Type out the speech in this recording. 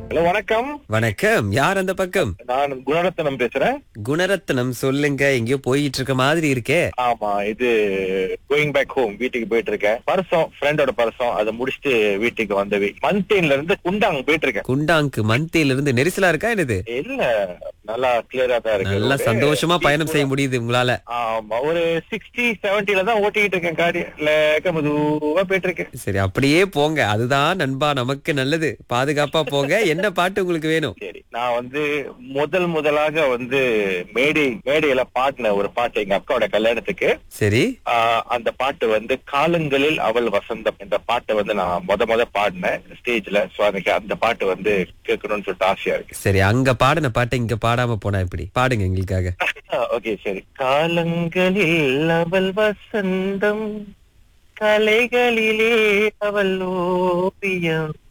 hello வணக்கம் வணக்கம் யார் அந்த பக்கம் நான் குணரத்னம் பேசுறேன் குணரத்னம் சொல்லுங்க எங்கேயோ போயிட்டு இருக்க மாதிரி இருக்கே ஆமா இது கோயிங் பேக் ஹோம் வீட்டுக்கு போயிட்டு இருக்கேன் பர்சம் ஃப்ரெண்டோட பர்சம் அதை முடிச்சுட்டு வீட்டுக்கு வந்தவே மந்தேன்ல இருந்து குண்டாங்க போயிட்டு இருக்கேன் குண்டாங்கு மந்தியில இருந்து நெரிசலா இருக்கா என்னது இல்ல நல்லா கிளியரா தான் இருக்கு நல்லா ஒரு சந்தோஷமா பயணம் செய்ய முடியுது உங்களால ஆமா ஒரு சிக்ஸ்டி செவன்டில தான் ஓட்டிக்கிட்டு இருக்கேன் காடி லேக்க மெதுவா போயிட்டு இருக்கேன் சரி அப்படியே போங்க அதுதான் நண்பா நமக்கு நல்லது பாதுகாப்பா போங்க என்ன பாட்டு உங்களுக்கு வேணும் சரி நான் வந்து முதல் முதலாக வந்து மேடை மேடையில பாடின ஒரு பாட்டு எங்க அக்காவோட கல்யாணத்துக்கு சரி ஆஹ் அந்த பாட்டு வந்து காலங்களில் அவள் வசந்தம் என்ற பாட்டை வந்து நான் முத முத பாடினேன் ஸ்டேஜ்ல சோ எனக்கு அந்த பாட்டு வந்து கேட்கணும்னு சொல்லிட்டு ஆசையா இருக்கு சரி அங்க பாடின பாட்டை இங்க பாடாம போனா எப்படி பாடுங்க எங்களுக்காக ஓகே சரி காலங்களில் அவள் வசந்தம் கலைகளிலே அவள் ஓவியம்